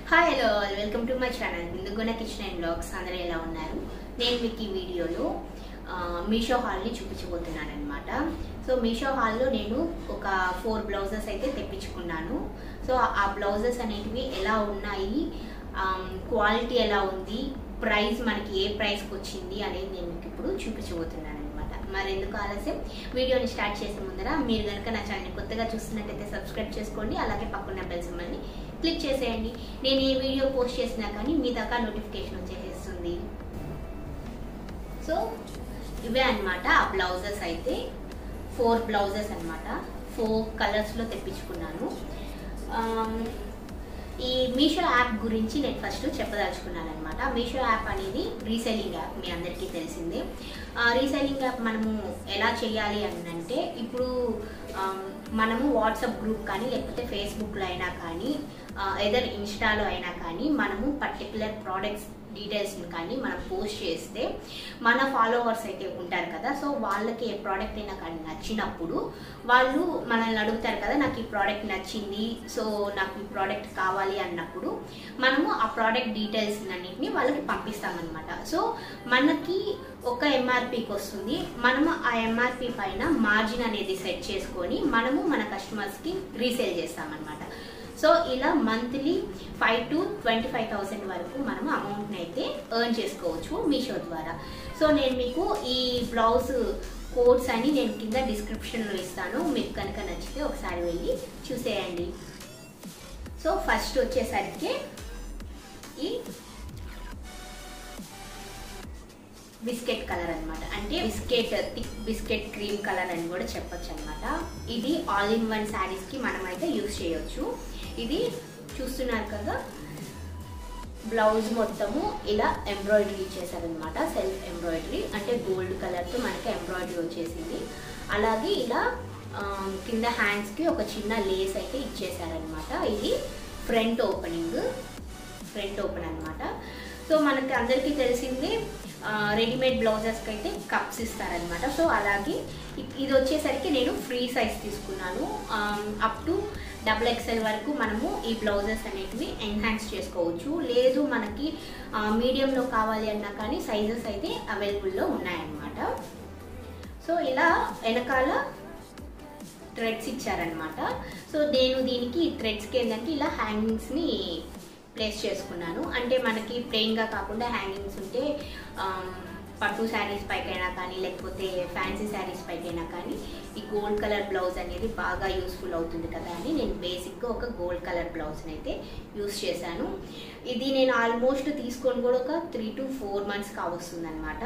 hi hello welcome to my channel Binduguna kitchen and blogs అందరూ ఎలా ఉన్నారు నేను మీకు ఈ వీడియోలో ఆ, మీషో హాల్ని చూపించబోతున్నాను అనమాట సో మీషో హాల్లో నేను ఒక ఫోర్ బ్లౌజెస్ అయితే తెప్పించుకున్నాను సో ఆ బ్లౌజెస్ అనేటివి ఎలా ఉన్నాయి క్వాలిటీ ఎలా ఉంది ప్రైస్ మనకి ఏ ప్రైస్కి వచ్చింది అనేది నేను మీకు ఇప్పుడు చూపించబోతున్నాను అనమాట మరి ఎందుకు ఆలస్యం వీడియోని స్టార్ట్ చేసే ముందర మీరు కనుక నా ఛానల్ని కొత్తగా చూస్తున్నట్టయితే సబ్స్క్రైబ్ చేసుకోండి అలాగే పక్కన బెల్ సింబల్ని క్లిక్ చేసేయండి నేను ఏ వీడియో పోస్ట్ చేసినా కానీ మీ దాకా నోటిఫికేషన్ వచ్చేసేస్తుంది సో ఇవే అన్నమాట ఆ బ్లౌజెస్ అయితే ఫోర్ బ్లౌజెస్ అన్నమాట ఫోర్ కలర్స్లో తెప్పించుకున్నాను ఆమ్, ఈ మీషో యాప్ గురించి నేను ఫస్ట్ చెప్పదలుచుకున్నాను అనమాట మీషో యాప్ అనేది రీసెల్లింగ్ యాప్ మీ అందరికీ తెలిసిందే రీసెల్లింగ్ యాప్ మనము ఎలా చేయాలి అని అంటే ఇప్పుడు ఆమ్, మనము వాట్సాప్ గ్రూప్ కానీ లేకపోతే ఫేస్బుక్లో అయినా కానీ ఎదర్ ఇన్స్టాలో అయినా కానీ మనము పర్టికులర్ ప్రోడక్ట్స్ డీటెయిల్స్ని కానీ మనం పోస్ట్ చేస్తే మన ఫాలోవర్స్ అయితే ఉంటారు కదా సో వాళ్ళకి ఏ ప్రోడక్ట్ అయినా కానీ నచ్చినప్పుడు వాళ్ళు మనల్ని అడుగుతారు కదా నాకు ఈ ప్రోడక్ట్ నచ్చింది సో నాకు ఈ ప్రోడక్ట్ కావాలి అన్నప్పుడు మనము ఆ ప్రోడక్ట్ డీటెయిల్స్ అన్నింటిని వాళ్ళకి పంపిస్తామన్నమాట సో మనకి ఒక ఎంఆర్పికి వస్తుంది మనము ఆ ఎంఆర్పి పైన మార్జిన్ అనేది సెట్ చేసుకొని మనము మన కస్టమర్స్కి రీసేల్ చేస్తామన్నమాట సో ఇలా monthly five to twenty five thousand వరకు మనం అమౌంట్ని అయితే ఎర్న్ చేసుకోవచ్చు మీషో ద్వారా సో నేను మీకు ఈ బ్లౌజ్ కోడ్స్ అని నేను కింద డిస్క్రిప్షన్లో ఇస్తాను మీకు కనుక నచ్చితే ఒకసారి వెళ్ళి చూసేయండి సో ఫస్ట్ వచ్చేసరికి ఈ బిస్కెట్ కలర్ అన్నమాట అంటే biscuit thick biscuit cream colour అని కూడా చెప్పొచ్చు అనమాట ఇది ఆల్ ఇన్ వన్ శారీస్కి మనం అయితే యూస్ చేయొచ్చు ఇది చూస్తున్నారు కదా బ్లౌజ్ మొత్తము ఇలా ఎంబ్రాయిడరీ ఇచ్చేసారనమాట సెల్ఫ్ ఎంబ్రాయిడరీ అంటే గోల్డ్ కలర్తో మనకి ఎంబ్రాయిడరీ వచ్చేసింది అలాగే ఇలా ఆ, కింద హ్యాండ్స్కి ఒక చిన్న లేస్ అయితే ఇచ్చేసారనమాట ఇది ఫ్రంట్ ఓపెనింగ్ ఫ్రంట్ ఓపెన్ అనమాట సో మనకి అందరికీ తెలిసింది రెడీమేడ్ బ్లౌజెస్కి అయితే కప్స్ ఇస్తారనమాట సో అలాగే ఇ- ఇది వచ్చేసరికి నేను ఫ్రీ సైజ్ తీసుకున్నాను అప్ టు డబుల్ ఎక్స్ఎల్ వరకు మనము ఈ బ్లౌజెస్ అనేటివి ఎన్హాన్స్ చేసుకోవచ్చు లేదు మనకి మీడియంలో కావాలి అన్నా కానీ సైజెస్ అయితే అవైలబుల్లో ఉన్నాయన్నమాట సో ఇలా వెనకాల థ్రెడ్స్ ఇచ్చారనమాట సో నేను దీనికి థ్రెడ్స్కి ఏంటంటే ఇలా హ్యాంగింగ్స్ని ప్లేస్ చేసుకున్నాను అంటే మనకి ప్లెయిన్గా కాకుండా హ్యాంగింగ్స్ ఉంటే ఆమ్, పట్టు శారీస్ పైకైనా కానీ లేకపోతే ఫ్యాన్సీ శారీస్ పైకైనా కానీ ఈ గోల్డ్ కలర్ బ్లౌజ్ అనేది బాగా యూస్ఫుల్ అవుతుంది కదా అని నేను బేసిక్గా ఒక గోల్డ్ కలర్ బ్లౌజ్ని అయితే యూస్ చేశాను ఇది నేను ఆల్మోస్ట్ తీసుకొని కూడా ఒక త్రీ టు ఫోర్ మంత్స్ కావస్తుంది అనమాట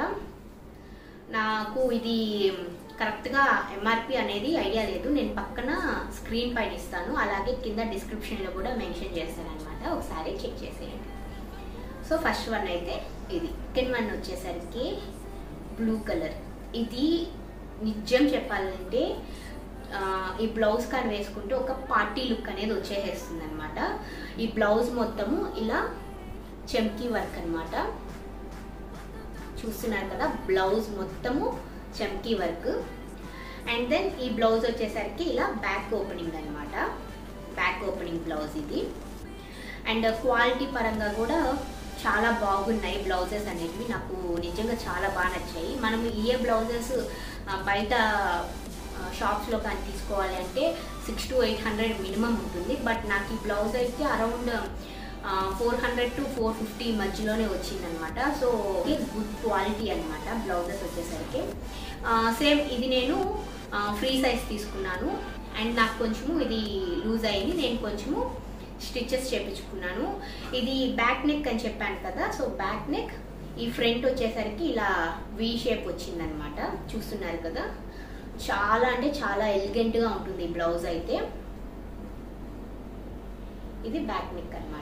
నాకు ఇది కరెక్ట్గా ఎంఆర్పి అనేది ఐడియా లేదు నేను పక్కన స్క్రీన్ పైన ఇస్తాను అలాగే కింద డిస్క్రిప్షన్లో కూడా మెన్షన్ చేస్తాను అనమాట ఒకసారి చెక్ చేసేయండి సో ఫస్ట్ వన్ అయితే ఇది సెకండ్ వన్ వచ్చేసరికి బ్లూ కలర్ ఇది నిజం చెప్పాలంటే ఆ, ఈ బ్లౌజ్ కానీ వేసుకుంటే ఒక పార్టీ లుక్ అనేది వచ్చేసేస్తుంది అనమాట ఈ బ్లౌజ్ మొత్తము ఇలా చెమ్కీ వర్క్ అన్నమాట చూస్తున్నారు కదా బ్లౌజ్ మొత్తము చమ్కీ వర్క్ అండ్ దెన్ ఈ బ్లౌజ్ వచ్చేసరికి ఇలా బ్యాక్ ఓపెనింగ్ అన్నమాట బ్యాక్ ఓపెనింగ్ బ్లౌజ్ ఇది అండ్ క్వాలిటీ పరంగా కూడా చాలా బాగున్నాయి బ్లౌజెస్ అనేటివి నాకు నిజంగా చాలా బాగా నచ్చాయి మనం ఏ బ్లౌజెస్ బయట షాప్స్లో కానీ తీసుకోవాలి అంటే six to eight hundred minimum ఉంటుంది బట్ నాకు ఈ బ్లౌజ్ అయితే around four hundred to four fifty మధ్యలోనే వచ్చిందనమాట సో గుడ్ క్వాలిటీ అనమాట బ్లౌజెస్ వచ్చేసరికి సేమ్ ఇది నేను ఫ్రీ సైజ్ తీసుకున్నాను అండ్ నాకు కొంచెము ఇది లూజ్ అయింది నేను కొంచెము స్టిచెస్ చేపించుకున్నాను ఇది బ్యాక్ నెక్ అని చెప్పాను కదా సో బ్యాక్ నెక్ ఈ ఫ్రంట్ వచ్చేసరికి ఇలా వి షేప్ వచ్చిందనమాట చూస్తున్నారు కదా చాలా అంటే చాలా ఎలిగెంట్గా ఉంటుంది ఈ బ్లౌజ్ అయితే ఇది బ్యాక్ నెక్ అన్నమాట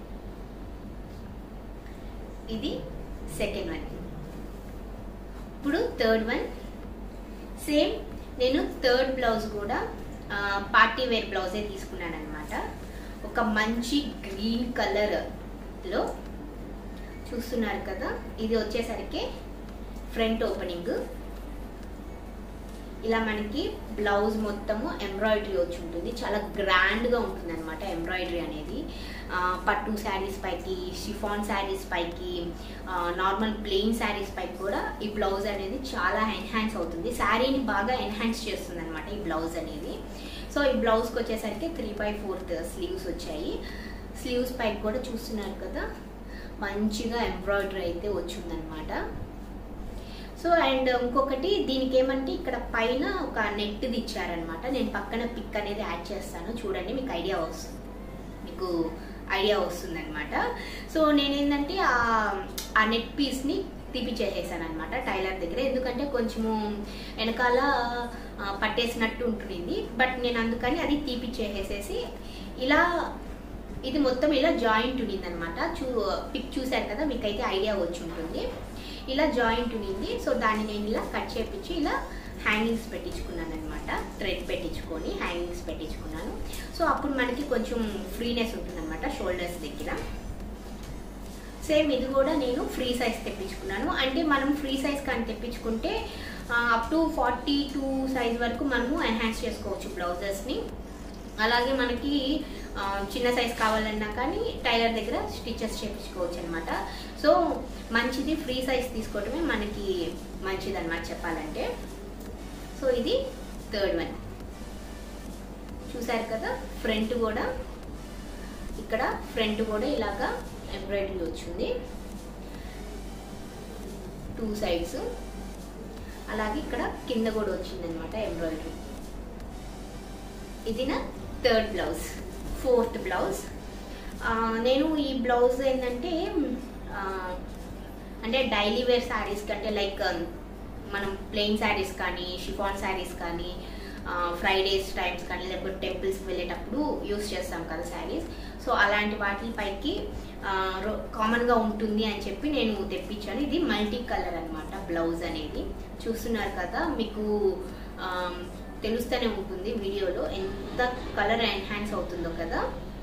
ఇది సెకండ్ వన్ ఇప్పుడు థర్డ్ వన్ సేమ్ నేను థర్డ్ బ్లౌజ్ కూడా పార్టీ వేర్ బ్లౌజే తీసుకున్నాను అనమాట ఒక మంచి గ్రీన్ కలర్లో చూస్తున్నారు కదా ఇది వచ్చేసరికి ఫ్రంట్ ఓపెనింగ్ ఇలా మనకి బ్లౌజ్ మొత్తము ఎంబ్రాయిడరీ వచ్చి ఉంటుంది చాలా గ్రాండ్గా ఉంటుంది అనమాట ఎంబ్రాయిడరీ అనేది ఆ, పట్టు శారీస్ పైకి షిఫాన్ శారీస్ పైకి నార్మల్ ప్లెయిన్ శారీస్ పైకి కూడా ఈ బ్లౌజ్ అనేది చాలా ఎన్హాన్స్ అవుతుంది శారీని బాగా ఎన్హాన్స్ చేస్తుంది అనమాట ఈ బ్లౌజ్ అనేది సో ఈ బ్లౌజ్కి వచ్చేసరికి త్రీ బై ఫోర్త్ స్లీవ్స్ వచ్చాయి స్లీవ్స్ పైకి కూడా చూస్తున్నారు కదా మంచిగా ఎంబ్రాయిడరీ అయితే వచ్చిందనమాట సో అండ్ ఇంకొకటి దీనికి ఏమంటే ఇక్కడ పైన ఒక నెట్ది ఇచ్చారనమాట నేను పక్కన పిక్ అనేది యాడ్ చేస్తాను చూడండి మీకు ఐడియా వస్తుంది మీకు ఐడియా వస్తుంది అనమాట సో నేనేంటంటే ఆ ఆ నెట్ పీస్ని తీపిచ్చేసేసాను అనమాట టైలర్ దగ్గర ఎందుకంటే కొంచెము వెనకాల ఆ, పట్టేసినట్టు ఉంటుంది బట్ నేను అందుకని అది తీపిచ్చేసేసి ఇలా ఇది మొత్తం ఇలా జాయింట్ ఉన్నింది అనమాట చూ పిక్ చూశారు కదా మీకైతే ఐడియా వచ్చి ఉంటుంది ఇలా జాయింట్ ఉన్నింది సో దాన్ని నేను ఇలా కట్ చేపించి ఇలా హ్యాంగింగ్స్ పెట్టించుకున్నాను అనమాట థ్రెడ్ పెట్టించుకొని హ్యాంగింగ్స్ పెట్టించుకున్నాను సో అప్పుడు మనకి కొంచెం ఫ్రీనెస్ ఉంటుంది అనమాట షోల్డర్స్ దగ్గర సేమ్ ఇది కూడా నేను ఫ్రీ సైజ్ తెప్పించుకున్నాను అంటే మనం ఫ్రీ సైజ్ కానీ తెప్పించుకుంటే up to forty two size వరకు మనము ఎన్హాన్స్ చేసుకోవచ్చు బ్లౌజెస్ని అలాగే మనకి ఆ, చిన్న సైజ్ కావాలన్నా కానీ టైలర్ దగ్గర స్టిచెస్ చేపించుకోవచ్చు అనమాట సో మంచిది ఫ్రీ సైజ్ తీసుకోవటమే మనకి మంచిది అనమాట చెప్పాలంటే సో ఇది థర్డ్ వన్ చూసారు కదా ఫ్రంట్ కూడా ఇక్కడ ఫ్రంట్ కూడా ఇలాగా ఎంబ్రాయిడరీ వచ్చింది టూ సైడ్స్ అలాగే ఇక్కడ కింద కూడా వచ్చింది అనమాట ఎంబ్రాయిడరీ ఇది నా థర్డ్ బ్లౌజ్ ఫోర్త్ బ్లౌజ్ నేను ఈ బ్లౌజ్ ఏంటంటే ఆ, అంటే డైలీ వేర్ శారీస్ కంటే లైక్ మనం ప్లెయిన్ శారీస్ కానీ షిఫాన్ శారీస్ కానీ ఫ్రైడేస్ టైమ్స్ కానీ లేకపోతే టెంపుల్స్కి వెళ్ళేటప్పుడు యూస్ చేస్తాం కదా శారీస్ సో అలాంటి వాటి పైకి కామన్గా ఉంటుంది అని చెప్పి నేను తెప్పించాను ఇది మల్టీ కలర్ అన్నమాట బ్లౌజ్ అనేది చూస్తున్నారు కదా మీకు ఆ, తెలుస్తూనే ఉంటుంది వీడియోలో ఎంత కలర్ ఎన్హాన్స్ అవుతుందో కదా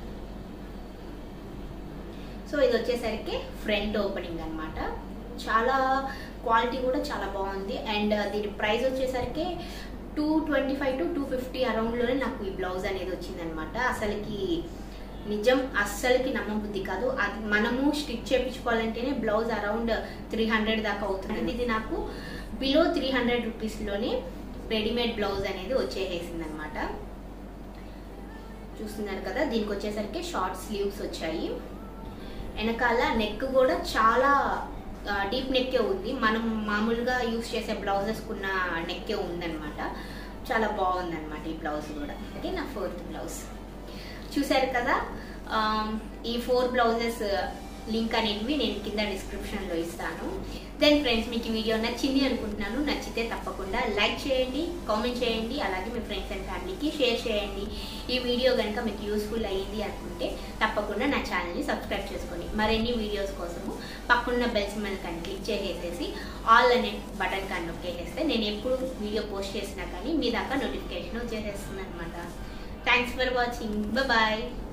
సో ఇది వచ్చేసరికి ఫ్రంట్ ఓపెనింగ్ అన్నమాట చాలా క్వాలిటీ కూడా చాలా బాగుంది అండ్ దీని ప్రైస్ వచ్చేసరికి two twenty five to two fifty అరౌండ్లోనే నాకు ఈ బ్లౌజ్ అనేది వచ్చిందనమాట అసలుకి నిజం అస్సలకి నమ్మబుద్ధి కాదు అది మనము స్టిచ్ చేయించుకోవాలంటేనే బ్లౌజ్ అరౌండ్ త్రీ హండ్రెడ్ దాకా అవుతుంది ఇది నాకు బిలో త్రీ హండ్రెడ్ రూపీస్లోనే రెడీమేడ్ బ్లౌజ్ అనేది వచ్చేసేసింది అనమాట చూస్తున్నారు కదా దీనికి వచ్చేసరికి షార్ట్ స్లీవ్స్ వచ్చాయి వెనకాల నెక్ కూడా చాలా డీప్ నెక్కే ఉంది మనం మామూలుగా యూస్ చేసే బ్లౌజెస్కున్న నెక్కే ఉందన్నమాట చాలా బాగుందన్నమాట ఈ బ్లౌజ్ కూడా అది నా ఫోర్త్ బ్లౌజ్ చూశారు కదా ఆ, ఈ ఫోర్ బ్లౌజెస్ లింక్ అనేటివి నేను కింద డిస్క్రిప్షన్లో ఇస్తాను దెన్ ఫ్రెండ్స్ మీకు ఈ వీడియో నచ్చింది అనుకుంటున్నాను నచ్చితే తప్పకుండా లైక్ చేయండి కామెంట్ చేయండి అలాగే మీ ఫ్రెండ్స్ అండ్ ఫ్యామిలీకి షేర్ చేయండి ఈ వీడియో కనుక మీకు యూస్ఫుల్ అయ్యింది అనుకుంటే తప్పకుండా నా ఛానల్ని సబ్స్క్రైబ్ చేసుకోండి మరిన్ని వీడియోస్ కోసము పక్కన్న బెల్ సింబల్ కానీ క్లిక్ చేసేసి ఆల్ అనే బటన్ కానీ నొక్కేసేస్తే నేను ఎప్పుడు వీడియో పోస్ట్ చేసినా కానీ మీ దాకా నోటిఫికేషన్ వచ్చేసేస్తుంది అనమాట థ్యాంక్స్ ఫర్ వాచింగ్ బాయ్